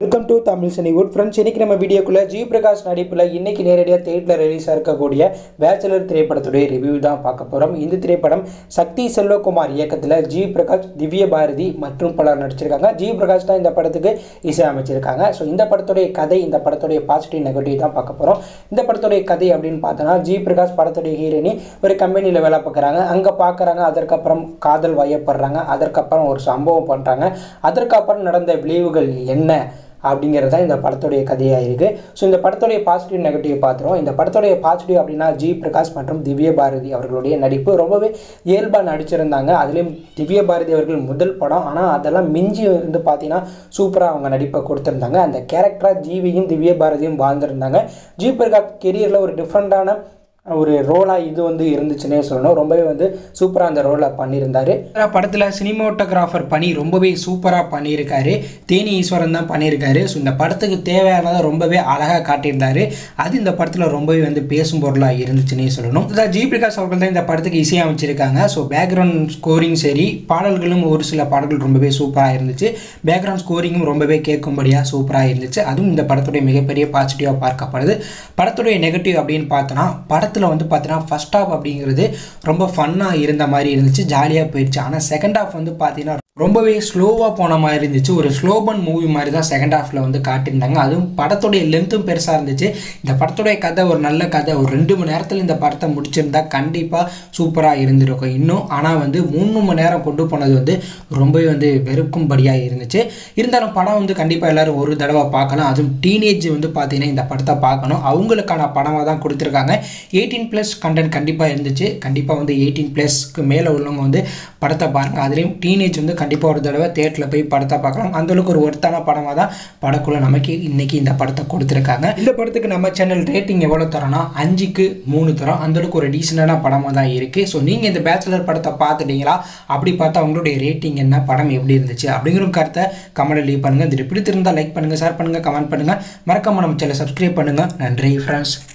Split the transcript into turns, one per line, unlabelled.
welcome to Tamil Cinewood friends இன்னைக்கு நம்ம வீடியோக்குள்ள ஜி பிரகாஷ் நடிப்பில் இன்னைக்கு நேரடியாக தேட்டரில் ரிலீஸ் இருக்கக்கூடிய பேச்சலர் திரைப்படத்துடைய ரிவ்யூ தான் பார்க்க போகிறோம் இந்த திரைப்படம் சக்தி செல்வகுமார் இயக்கத்தில் ஜி பிரகாஷ் திவ்ய பாரதி மற்றும் பலர் நடிச்சிருக்காங்க ஜி பிரகாஷ் தான் இந்த படத்துக்கு இசையமைச்சிருக்காங்க ஸோ இந்த படத்துடைய கதை இந்த படத்துடைய பாசிட்டிவ் நெகட்டிவ் தான் பார்க்க போகிறோம் இந்த படத்துடைய கதை அப்படின்னு பார்த்தோன்னா ஜி பிரகாஷ் படத்துடைய ஹீரோயினி ஒரு கம்பெனியில் வேலை பார்க்குறாங்க அங்கே பார்க்குறாங்க அதற்கப்புறம் காதல் வயப்படுறாங்க அதற்கப்புறம் ஒரு சம்பவம் பண்ணுறாங்க அதற்கப்புறம் நடந்த விளைவுகள் என்ன அப்படிங்கிறது தான் இந்த படத்துடைய கதையாக இருக்குது ஸோ இந்த படத்துடைய பாசிட்டிவ் நெகட்டிவ் பார்த்துருவோம் இந்த படத்துடைய பாசிட்டிவ் அப்படின்னா ஜி பிரகாஷ் மற்றும் திவ்ய பாரதி அவர்களுடைய நடிப்பு ரொம்பவே இயல்பாக நடிச்சிருந்தாங்க அதுலேயும் திவ்ய பாரதி அவர்கள் முதல் படம் ஆனால் அதெல்லாம் மிஞ்சி வந்து பார்த்தீங்கன்னா சூப்பராக அவங்க நடிப்பை கொடுத்துருந்தாங்க அந்த கேரக்டராக ஜீவியும் திவ்ய பாரதியும் வாழ்ந்திருந்தாங்க ஜி பிரகாஷ் கெரியரில் ஒரு டிஃப்ரெண்ட்டான ஒரு ரோலாக இது வந்து இருந்துச்சுன்னே சொல்லணும் ரொம்பவே வந்து சூப்பராக அந்த ரோலை பண்ணியிருந்தார் படத்தில் சினிமோட்டோகிராஃபர் பணி ரொம்பவே சூப்பராக பண்ணியிருக்காரு தேனி ஈஸ்வரன் தான் பண்ணியிருக்காரு ஸோ இந்த படத்துக்கு தேவையானதை ரொம்பவே அழகாக காட்டியிருந்தாரு அது இந்த படத்தில் ரொம்பவே வந்து பேசும் பொருளாக இருந்துச்சுன்னே சொல்லணும் இதான் ஜி பிரகாஷ் அவர்கள் தான் இந்த படத்துக்கு இசையமைச்சிருக்காங்க ஸோ பேக்ரவுண்ட் ஸ்கோரிங் சரி பாடல்களும் ஒரு சில பாடல்கள் ரொம்பவே சூப்பராக இருந்துச்சு பேக்ரவுண்ட் ஸ்கோரிங்கும் ரொம்பவே கேட்கும்படியாக சூப்பராக இருந்துச்சு அதுவும் இந்த படத்துடைய மிகப்பெரிய பாசிட்டிவாக பார்க்கப்படுது படத்துடைய நெகட்டிவ் அப்படின்னு பார்த்தோன்னா படத்தில் வந்து பார்த்தீங்கன்னா ஃபஸ்ட் ஹாஃப் அப்படிங்கிறது ரொம்ப ஃபன்னாக இருந்த மாதிரி இருந்துச்சு ஜாலியாக போயிடுச்சு ஆனால் செகண்ட் ஹாஃப் வந்து பார்த்தீங்கன்னா ரொம்பவே ஸ்லோவாக போன மாதிரி இருந்துச்சு ஒரு ஸ்லோபன் மூவி மாதிரி தான் செகண்ட் ஹாஃபில் வந்து காட்டியிருந்தாங்க அதுவும் படத்துடைய லென்த்தும் பெருசாக இருந்துச்சு இந்த படத்துடைய கதை ஒரு நல்ல கதை ஒரு ரெண்டு மணி நேரத்தில் இந்த படத்தை முடிச்சிருந்தா கண்டிப்பாக சூப்பராக இருந்திருக்கும் இன்னும் ஆனால் வந்து மூணு மணி நேரம் கொண்டு போனது வந்து ரொம்பவே வந்து வெறுக்கும்படியாக இருந்துச்சு இருந்தாலும் படம் வந்து கண்டிப்பாக எல்லோரும் ஒரு தடவை பார்க்கலாம் அதுவும் டீனேஜ் வந்து பார்த்தீங்கன்னா இந்த படத்தை பார்க்கணும் அவங்களுக்கான படமாக தான் கொடுத்துருக்காங்க எயிட்டீன் ப்ளஸ் கண்டென்ட் கண்டிப்பாக இருந்துச்சு கண்டிப்பாக வந்து எயிட்டீன் ப்ளஸ்க்கு மேலே உள்ளவங்க வந்து படத்தை பாருங்கள் அதுலேயும் டீனேஜ் வந்து கண்டிப்பாக ஒரு தடவை தேட்டரில் போய் படத்தை பார்க்கலாம் அந்தளவுக்கு ஒரு ஒருத்தான படமாக தான் படக்குள்ள நமக்கு இன்னைக்கு இந்த படத்தை கொடுத்துருக்காங்க இந்த படத்துக்கு நம்ம சேனல் ரேட்டிங் எவ்வளோ தரோம்னா அஞ்சுக்கு மூணு தரோம் அந்தளவுக்கு ஒரு டீசெண்டான படமாக தான் இருக்குது ஸோ நீங்கள் இந்த பேச்சுலர் படத்தை பார்த்துட்டீங்களா அப்படி பார்த்தா உங்களுடைய ரேட்டிங் என்ன படம் எப்படி இருந்துச்சு அப்படிங்கிற ஒரு கருத்தை கமெண்ட் லீவ் பண்ணுங்கள் இது பிடித்திருந்தால் லைக் பண்ணுங்கள் ஷேர் பண்ணுங்கள் கமெண்ட் பண்ணுங்கள் மறக்காம நம்ம சேனல் சப்ஸ்கிரைப் பண்ணுங்கள் நன்றி ஃப்ரெண்ட்ஸ்